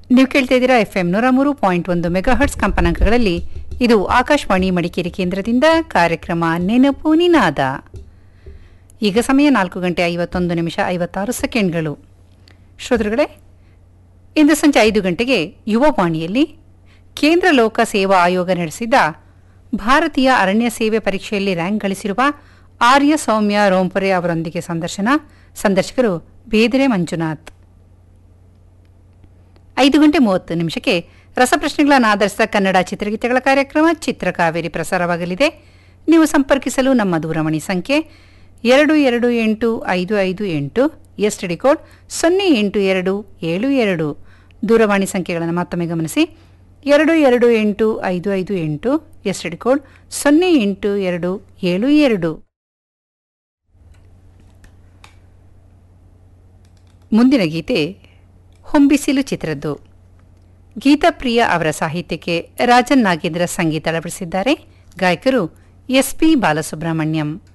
ನೀವು ಕೇಳ್ತಾ ಇದ್ದೀರಾ ಎಫ್ ಎಂ ನೂರ ಮೂರು ಪಾಯಿಂಟ್ ಒಂದು ಮೆಗಾಹರ್ಟ್ಸ್ ಕಂಪನಾಂಕಗಳಲ್ಲಿ ಇದು ಆಕಾಶವಾಣಿ ಮಡಿಕೇರಿ ಕೇಂದ್ರದಿಂದ ಕಾರ್ಯಕ್ರಮ ನೆನಪು ನಿನಾದ ಈಗ ಸಮಯ ನಾಲ್ಕು ಗಂಟೆ ಐವತ್ತೊಂದು ನಿಮಿಷ ಐವತ್ತಾರು ಸೆಕೆಂಡ್ಗಳು ಶ್ರೋತೃಗಳೇ ಇಂದು ಸಂಜೆ ಐದು ಗಂಟೆಗೆ ಯುವವಾಣಿಯಲ್ಲಿ ಕೇಂದ್ರ ಲೋಕ ಸೇವಾ ಆಯೋಗ ನಡೆಸಿದ ಭಾರತೀಯ ಅರಣ್ಯ ಸೇವೆ ಪರೀಕ್ಷೆಯಲ್ಲಿ ರ್ಯಾಂಕ್ ಗಳಿಸಿರುವ ಆರ್ಯ ಸೌಮ್ಯ ರೋಂಪರೆ ಅವರೊಂದಿಗೆ ಸಂದರ್ಶನ ಸಂದರ್ಶಕರು ಬೇದರೆ ಮಂಜುನಾಥ್ ಐದು ಗಂಟೆ ಮೂವತ್ತು ನಿಮಿಷಕ್ಕೆ ರಸಪ್ರಶ್ನೆಗಳನ್ನು ಆಧರಿಸಿದ ಕನ್ನಡ ಚಿತ್ರಗೀತೆಗಳ ಕಾರ್ಯಕ್ರಮ ಚಿತ್ರಕಾವೇರಿ ಪ್ರಸಾರವಾಗಲಿದೆ ನೀವು ಸಂಪರ್ಕಿಸಲು ನಮ್ಮ ದೂರವಾಣಿ ಸಂಖ್ಯೆ ಎರಡು ಎರಡು ಎಂಟು ಐದು ಐದು ಎಂಟು ಎಸ್ ಡಿ ಕೋಡ್ ಸೊನ್ನೆ ಎಂಟು ಎರಡು ಏಳು ಎರಡು ದೂರವಾಣಿ ಸಂಖ್ಯೆಗಳನ್ನು ಮತ್ತೊಮ್ಮೆ ಗಮನಿಸಿ ಎರಡು ಎರಡು ಎಂಟು ಐದು ಐದು ಎಂಟು ಎಸ್ ಡಿ ಕೋಡ್ ಸೊನ್ನೆ ಎಂಟು ಎರಡು ಏಳು ಎರಡು ಮುಂದಿನ ಗೀತೆ ಹೊಂಬಿಸಿಲು ಚಿತ್ರದ್ದು ಗೀತಾಪ್ರಿಯ ಅವರ ಸಾಹಿತ್ಯಕ್ಕೆ ರಾಜನ್ ನಾಗೇಂದ್ರ ಸಂಗೀತ ಅಳವಡಿಸಿದ್ದಾರೆ ಗಾಯಕರು ಎಸ್ ಪಿ ಬಾಲಸುಬ್ರಹ್ಮಣ್ಯಂ